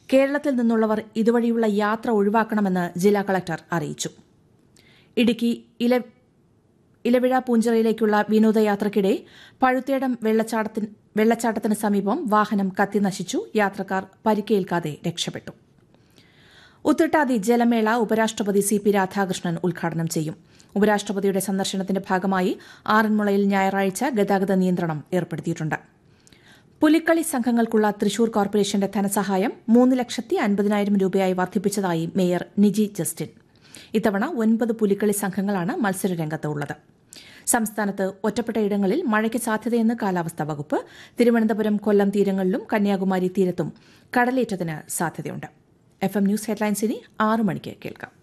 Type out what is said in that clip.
കേരളത്തിൽ നിന്നുള്ളവർ ഇതുവഴിയുള്ള യാത്ര ഒഴിവാക്കണമെന്ന് ജില്ലാ കളക്ടർ അറിയിച്ചു ഇടുക്കി ഇല ഇലവിഴ പൂഞ്ചിറയിലേക്കുള്ള വിനോദയാത്രയ്ക്കിടെ പഴുത്തേടം വെള്ളച്ചാട്ടത്തിന് വെള്ളച്ചാട്ടത്തിന് സമീപം വാഹനം കത്തിനശിച്ചു യാത്രക്കാർ പരിക്കേൽക്കാതെ രക്ഷപ്പെട്ടു ഉത്രട്ടാതി ജലമേള ഉപരാഷ്ട്രപതി സി പി രാധാകൃഷ്ണൻ ഉദ്ഘാടനം ചെയ്യും ഉപരാഷ്ട്രപതിയുടെ സന്ദർശനത്തിന്റെ ഭാഗമായി ആറന്മുളയിൽ ഞായറാഴ്ച ഗതാഗത നിയന്ത്രണം ഏർപ്പെടുത്തിയിട്ടുണ്ട് പുലിക്കളി സംഘങ്ങൾക്കുള്ള തൃശൂർ കോർപ്പറേഷന്റെ ധനസഹായം മൂന്ന് ലക്ഷത്തി അൻപതിനായിരം രൂപയായി വർദ്ധിപ്പിച്ചതായി മേയർ നിജി ജസ്റ്റിൻ ഇത്തവണ ഒൻപത് പുലിക്കളി സംഘങ്ങളാണ് മത്സരരംഗത്ത് ഉള്ളത് സംസ്ഥാനത്ത് ഒറ്റപ്പെട്ട ഇടങ്ങളിൽ മഴയ്ക്ക് സാധ്യതയെന്ന് കാലാവസ്ഥാ വകുപ്പ് തിരുവനന്തപുരം കൊല്ലം തീരങ്ങളിലും കന്യാകുമാരി തീരത്തും കടലേറ്റത്തിന് സാധ്യതയുണ്ട് എഫ് എം ന്യൂസ് ഹെഡ്ലൈൻസിനി ആറ് മണിക്ക് കേൾക്കാം